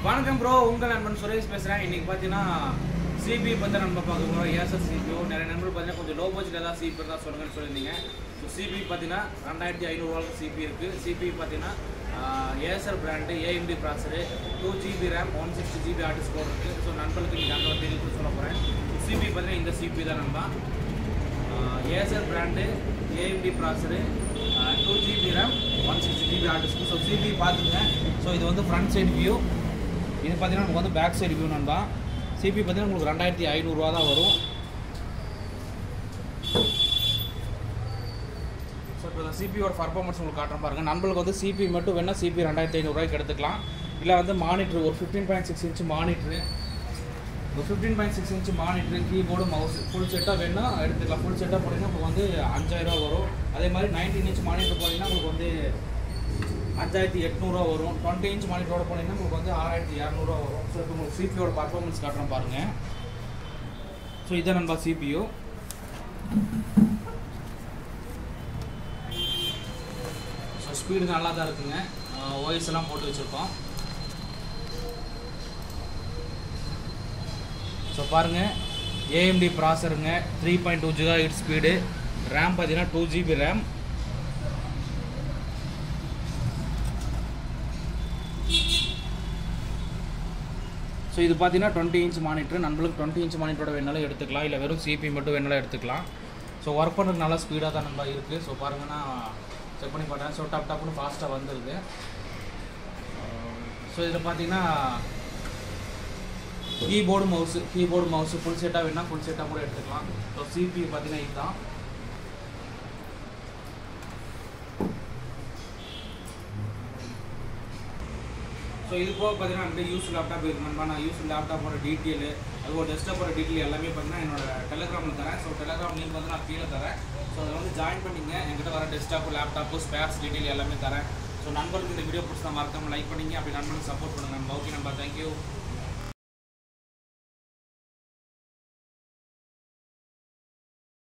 வணக்கம் ப்ரோ உங்கள் நண்பன் சுரேஷ் பேசுகிறேன் இன்றைக்கி பார்த்தீங்கன்னா சிபி பற்றி நம்ம பார்க்க போகிறோம் ஏசர் சிபிஓ நிறைய நண்பர்கள் பார்த்தீங்கன்னா கொஞ்சம் லோ பட்ஜெட் ஏதாவது சிபி இருந்தால் சொல்லுங்கன்னு சொல்லியிருந்தீங்க ஸோ சிபி பார்த்தீங்கன்னா ரெண்டாயிரத்தி ஐநூறுவாக்கு சிபி இருக்குது சிபி பார்த்தீங்கன்னா Acer brand AMD processor two GB RAM one sixty GB hard ஸ்கோர் இருக்குது ஸோ நண்பர்களுக்கு நீங்கள் அந்த தெரிய கூட சொல்ல போகிறேன் சிபி பார்த்தீங்கன்னா இந்த சிபி தான் நண்பா Acer brand AMD processor two GB RAM one sixty GB hard disk so CP பார்த்துங்க ஸோ இது வந்து ஃப்ரண்ட் சைடு வியூ இது பார்த்தீங்கன்னா நமக்கு வந்து பேக் சைடு வியூ நண்பா சிபி பார்த்தீங்கன்னா உங்களுக்கு ரெண்டாயிரத்தி ஐநூறுரூவா தான் வரும் ஸோ இப்போ சிபியோட பர்ஃபார்மன்ஸ் உங்களுக்கு காட்டுற பாருங்க நம்மளுக்கு வந்து சிபி மட்டும் வேணால் சிபி ரெண்டாயிரத்தி ஐநூறுரூவாய்க்கு எடுத்துக்கலாம் இல்லை வந்து மானிட்ரு ஒரு fifteen point six inch monitor ஒரு fifteen point six inch monitor keyboard mouse full செட்டாக வேணால் எடுத்துக்கலாம் ஃபுல் செட்டாக போனீங்கன்னா உங்களுக்கு வந்து அஞ்சாயிரரூவா வரும் அதே மாதிரி நைன்டீன் இன்ச் மானிட்டர் போனீங்கன்னா உங்களுக்கு வந்து அஞ்சாயிரத்தி எட்நூறுவா வரும் டுவெண்ட்டி இன்ச் மானிட்டரோட போனீங்கன்னா உங்களுக்கு வந்து ஆறாயிரத்தி இரநூறுவா வரும் ஸோ இப்போ உங்களுக்கு சிபியோட பர்ஃபார்மன்ஸ் காட்டுறேன் பாருங்கள் ஸோ இதான் நண்பா சிபியு ஸோ ஸ்பீடு நல்லா தான் இருக்குங்க ஓஎஸ் எல்லாம் போட்டு வச்சுருக்கோம் ஸோ பாருங்கள் ஏஎம்டி ப்ராசருங்க three point two giga eight speed RAM பார்த்தீங்கன்னா டூ ஜிபி ரேம் ஸோ இது பார்த்தீங்கன்னா டுவெண்ட்டி இன்ச் மானிட்டர் நம்மளுக்கு டுவெண்ட்டி இன்ச் மானிட்டரோட வேணாலும் எடுத்துக்கலாம் இல்லை வெறும் சிபி மட்டும் வேணாலும் எடுத்துக்கலாம் ஸோ ஒர்க் பண்ணுறது நல்லா ஸ்பீடாக தான் நம்ம இருக்குது ஸோ பாருங்கன்னா செக் பண்ணி பார்த்தேன் ஸோ டாப் டாப்னு ஃபாஸ்ட்டாக வந்துடுது ஸோ இதில் பார்த்தீங்கன்னா keyboard mouse keyboard mouse full செட்டாக வேணால் ஃபுல் செட்டாக கூட எடுத்துக்கலாம் ஸோ சிபி பார்த்தீங்கன்னா இதுதான் ஸோ இது போக பார்த்தீங்கன்னா நம்மகிட்ட யூஸ் லேப்டாப் இருக்கு நண்பா நான் யூஸ் லேப்டாப்போட டீட்டெயில் அது ஒரு டெஸ்க்டாப்போட டீட்டெயில் எல்லாமே பார்த்தீங்கன்னா என்னோட டெலிகிராமில் தரேன் ஸோ டெலிகிராம் லிங்க் வந்து நான் கீழே தரேன் ஸோ அதை வந்து ஜாயின் பண்ணிங்க என்கிட்ட வர டெஸ்க்டாப்பு லேப்டாப்பு ஸ்பேர்ஸ் டீட்டெயில் எல்லாமே தரேன் ஸோ நண்பர்களுக்கு இந்த வீடியோ பிடிச்சா மறக்காம லைக் பண்ணிங்க அப்படி நண்பர்களுக்கு சப்போர்ட் பண்ணுங்க நண்பா ஓகே நண்பா தேங்க்யூ